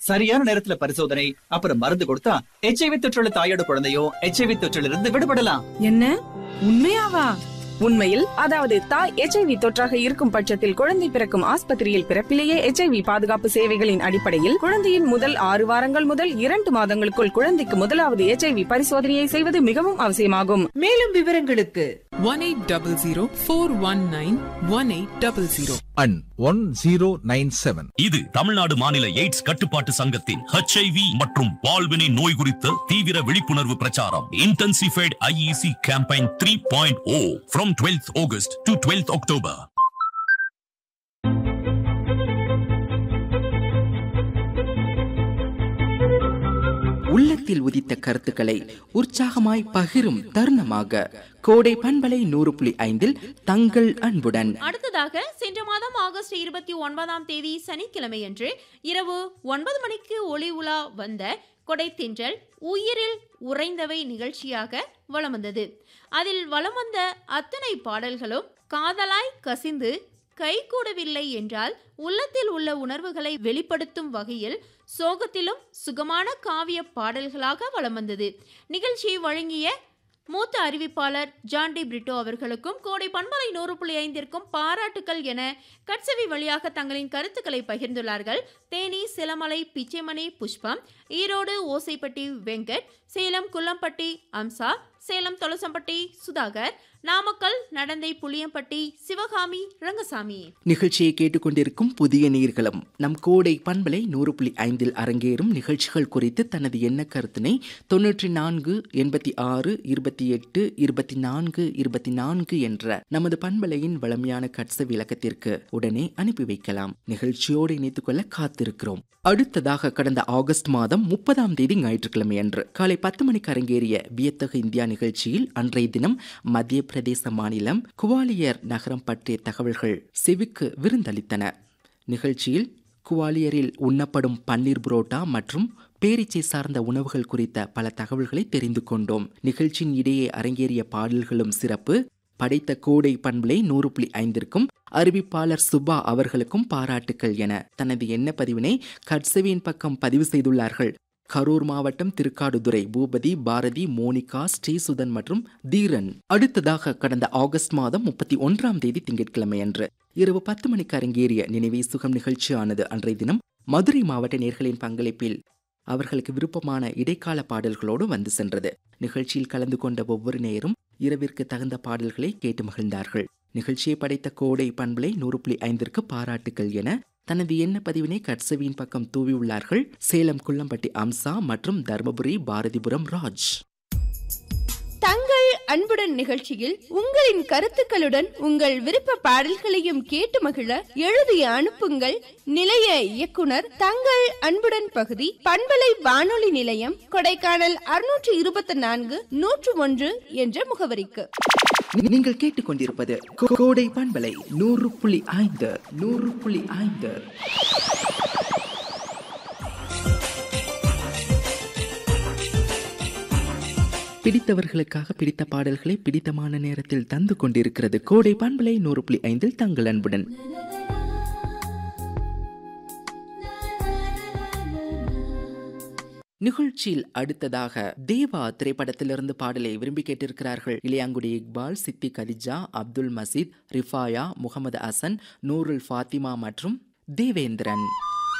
சரியான நேரத்துல பரிசோதனை அப்புறம் மருந்து கொடுத்தா எச்ஐவி தொற்றுள்ள தாயோட குழந்தையும் எச்ஐவி தொற்றில் இருந்து விடுபடலாம் என்ன உண்மையாவா உண்மையில் அதாவது தாய் எச்ஐவி தொற்றாக இருக்கும் பட்சத்தில் குழந்தை பிறக்கும் ஆஸ்பத்திரியில் பிறப்பிலேயே எச்ஐவி பாதுகாப்பு சேவைகளின் அடிப்படையில் குழந்தையின் முதல் ஆறு வாரங்கள் முதல் இரண்டு மாதங்களுக்குள் குழந்தைக்கு முதலாவது எச்ஐவி பரிசோதனையை செய்வது மிகவும் அவசியமாகும் மேலும் விவரங்களுக்கு one 1800 and 1097. இது தமிழ்நாடு மாநில எய்ட்ஸ் கட்டுப்பாட்டு சங்கத்தின் ஹெச்ஐவி மற்றும் பால்வினை நோய் குறித்த தீவிர விழிப்புணர்வு பிரச்சாரம் intensified IEC campaign three point oh from twelfth August to twelfth October உள்ளத்தில் உதித்த கருத்துக்களை உற்சாகமாய் பகிரும் தருணமாக கோடை பண்பலை நூறு புள்ளி ஐந்தில் தங்கள் அன்புடன் அடுத்ததாக சென்ற மாதம் ஆகஸ்ட் இருபத்தி ஒன்பதாம் தேதி சனிக்கிழமையன்று இரவு ஒன்பது மணிக்கு ஒளி உலா வந்த கொடை தின்றல் உயிரில் உறைந்தவை நிகழ்ச்சியாக வலம் வந்தது அதில் வலம் வந்த அத்தனை பாடல்களும் காதலாய் கசிந்து கைகூடவில்லை என்றால் உள்ளத்தில் உள்ள உணர்வுகளை வெளிப்படுத்தும் வகையில் சோகத்திலும் சுகமான காவிய பாடல்களாக வலம் வந்தது நிகழ்ச்சியை வழங்கிய மூத்த அறிவிப்பாளர் ஜான் டி பிரிட்டோ அவர்களுக்கும் கோடை பண்பலை நூறு புள்ளி ஐந்திற்கும் பாராட்டுக்கள் என கட்சவி வழியாக தங்களின் கருத்துக்களை பகிர்ந்துள்ளார்கள் தேனி சிலமலை பிச்சைமணி புஷ்பம் ஈரோடு ஓசைப்பட்டி வெங்கட் சேலம் குள்ளம்பட்டி அம்சா சேலம் தொலசம்பட்டி சுதாகர் நாமக்கல் நடந்தை புளியம்பட்டி சிவகாமி ரங்கசாமி நிகழ்ச்சியை கேட்டுக்கொண்டிருக்கும் புதிய நீர்களும் நம் கோடை பண்பலை நூறு புள்ளி ஐந்தில் அரங்கேறும் நிகழ்ச்சிகள் குறித்து தனது எண்ண கருத்தினை தொன்னூற்றி நான்கு எண்பத்தி ஆறு இருபத்தி எட்டு இருபத்தி நான்கு இருபத்தி நான்கு என்ற நமது பண்பலையின் வளமையான கட்ச விளக்கத்திற்கு உடனே அனுப்பி வைக்கலாம் நிகழ்ச்சியோடு இணைத்துக் கொள்ள காத்திருக்கிறோம் அடுத்ததாக கடந்த ஆகஸ்ட் மாதம் முப்பதாம் தேதி ஞாயிற்றுக்கிழமை அன்று காலை பத்து மணிக்கு அரங்கேறிய வியத்தகு இந்தியா நிகழ்ச்சியில் அன்றைய தினம் மத்திய பிரதேச மாநிலம் குவாலியர் நகரம் பற்றிய தகவல்கள் செவிக்கு விருந்தளித்தன நிகழ்ச்சியில் குவாலியரில் உண்ணப்படும் பன்னீர் புரோட்டா மற்றும் பேரீச்சை சார்ந்த உணவுகள் குறித்த பல தகவல்களை தெரிந்து கொண்டோம் நிகழ்ச்சியின் இடையே அரங்கேறிய பாடல்களும் சிறப்பு படைத்த கோடை பண்பலை நூறு புள்ளி ஐந்திற்கும் அறிவிப்பாளர் சுபா அவர்களுக்கும் பாராட்டுக்கள் என தனது எண்ண பதிவினை கட்சவியின் பக்கம் பதிவு செய்துள்ளார்கள் கரூர் மாவட்டம் திருக்காடுதுறை பூபதி பாரதி மோனிகா ஸ்ரீசுதன் மற்றும் தீரன் அடுத்ததாக கடந்த ஆகஸ்ட் மாதம் முப்பத்தி ஒன்றாம் தேதி திங்கட்கிழமை அன்று இரவு பத்து மணிக்கு அரங்கேறிய நினைவே சுகம் நிகழ்ச்சியானது அன்றைய தினம் மதுரை மாவட்ட நேர்களின் பங்களிப்பில் அவர்களுக்கு விருப்பமான இடைக்கால பாடல்களோடு வந்து சென்றது நிகழ்ச்சியில் கலந்து கொண்ட ஒவ்வொரு நேரும் இரவிற்கு தகுந்த பாடல்களை கேட்டு மகிழ்ந்தார்கள் நிகழ்ச்சியை படைத்த கோடை பண்பலை நூறு புள்ளி ஐந்திற்கு பாராட்டுகள் என தனது எண்ண பதிவினை கட்சவியின் பக்கம் தூவியுள்ளார்கள் சேலம் குள்ளம்பட்டி அம்சா மற்றும் தர்மபுரி பாரதிபுரம் ராஜ் தங்கள் அன்புடன் நிகழ்ச்சியில் உங்களின் கருத்துக்களுடன் உங்கள் விருப்ப பாடல்களையும் கேட்டு மகிழ எழுதி அனுப்புங்கள் நிலைய இயக்குனர் தங்கள் அன்புடன் பகுதி பண்பலை வானொலி நிலையம் கொடைக்கானல் அறுநூற்று இருபத்தி நான்கு நூற்று ஒன்று என்ற முகவரிக்கு நீங்கள் கேட்டுக்கொண்டிருப்பது கோ- கோடை பண்பலை நூறு புள்ளி ஐந்து நூறு புள்ளி ஐந்து பிடித்தவர்களுக்காக பிடித்த பாடல்களை பிடித்தமான நேரத்தில் தந்து கொண்டிருக்கிறது கோடை பண்பலை நூறு புள்ளி ஐந்தில் தங்கள் அன்புடன் நிகழ்ச்சியில் அடுத்ததாக தேவா திரைப்படத்திலிருந்து பாடலை விரும்பி கேட்டிருக்கிறார்கள் இளையாங்குடி இக்பால் சித்தி கதிஜா அப்துல் மசீத் ரிஃபாயா முகமது ஹசன் நூருல் ஃபாத்திமா மற்றும் தேவேந்திரன்